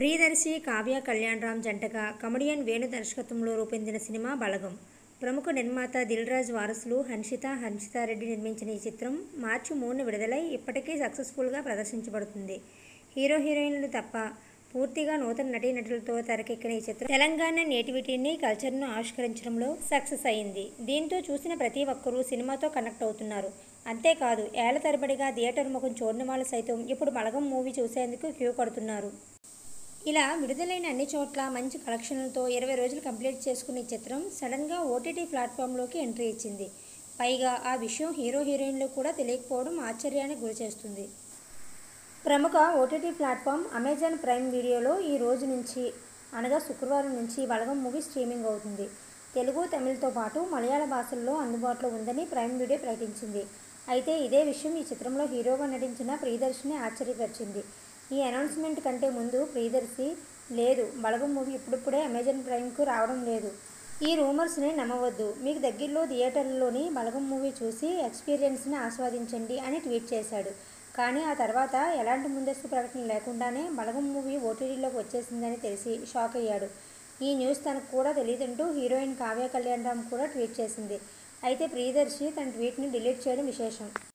ప్రియదర్శి కావ్య కళ్యాణ్ రామ్ జంటగా కమెడియన్ వేణు దర్శకత్వంలో రూపొందిన సినిమా బలగం ప్రముఖ నిర్మాత దిల్ రాజు వారసులు హన్షిత హన్షితారెడ్డి నిర్మించిన ఈ చిత్రం మార్చి మూడున విడుదలై ఇప్పటికీ సక్సెస్ఫుల్గా ప్రదర్శించబడుతుంది హీరో హీరోయిన్లు తప్ప పూర్తిగా నూతన నటీనటులతో తెరకెక్కిన ఈ చిత్రం తెలంగాణ నేటివిటీని కల్చర్ను ఆవిష్కరించడంలో సక్సెస్ అయింది దీంతో చూసిన ప్రతి ఒక్కరూ సినిమాతో కనెక్ట్ అవుతున్నారు అంతేకాదు ఏళ్ల తరబడిగా థియేటర్ ముఖం చూడని వాళ్ళు సైతం ఇప్పుడు బలగం మూవీ చూసేందుకు క్యూ కడుతున్నారు ఇలా విడుదలైన అన్ని చోట్ల మంచి కలెక్షన్లతో ఇరవై రోజులు కంప్లీట్ చేసుకున్న ఈ చిత్రం సడన్గా ఓటీటీ ప్లాట్ఫామ్లోకి ఎంట్రీ ఇచ్చింది పైగా ఆ విషయం హీరో హీరోయిన్లు కూడా తెలియకపోవడం ఆశ్చర్యానికి గురిచేస్తుంది ప్రముఖ ఓటీటీ ప్లాట్ఫామ్ అమెజాన్ ప్రైమ్ వీడియోలో ఈ రోజు నుంచి అనగా శుక్రవారం నుంచి బలగం మూవీ స్ట్రీమింగ్ అవుతుంది తెలుగు తమిళతో పాటు మలయాళ భాషల్లో అందుబాటులో ఉందని ప్రైమ్ వీడియో ప్రకటించింది అయితే ఇదే విషయం ఈ చిత్రంలో హీరోగా నటించిన ప్రియదర్శిని ఆశ్చర్యపరిచింది ఈ అనౌన్స్మెంట్ కంటే ముందు ప్రియదర్శి లేదు బలగం మూవీ ఇప్పుడిప్పుడే అమెజాన్ ప్రైమ్కు రావడం లేదు ఈ రూమర్స్ని నమ్మవద్దు మీకు దగ్గరలో థియేటర్లోని బలగం మూవీ చూసి ఎక్స్పీరియన్స్ని ఆస్వాదించండి అని ట్వీట్ చేశాడు కానీ ఆ తర్వాత ఎలాంటి ముందస్తు ప్రకటన లేకుండానే బలగం మూవీ ఓటీటీలోకి వచ్చేసిందని తెలిసి షాక్ అయ్యాడు ఈ న్యూస్ తనకు కూడా తెలియదంటూ హీరోయిన్ కావ్య కళ్యాణ్ రామ్ కూడా ట్వీట్ చేసింది అయితే ప్రియదర్శి తన ట్వీట్ని డిలీట్ చేయడం విశేషం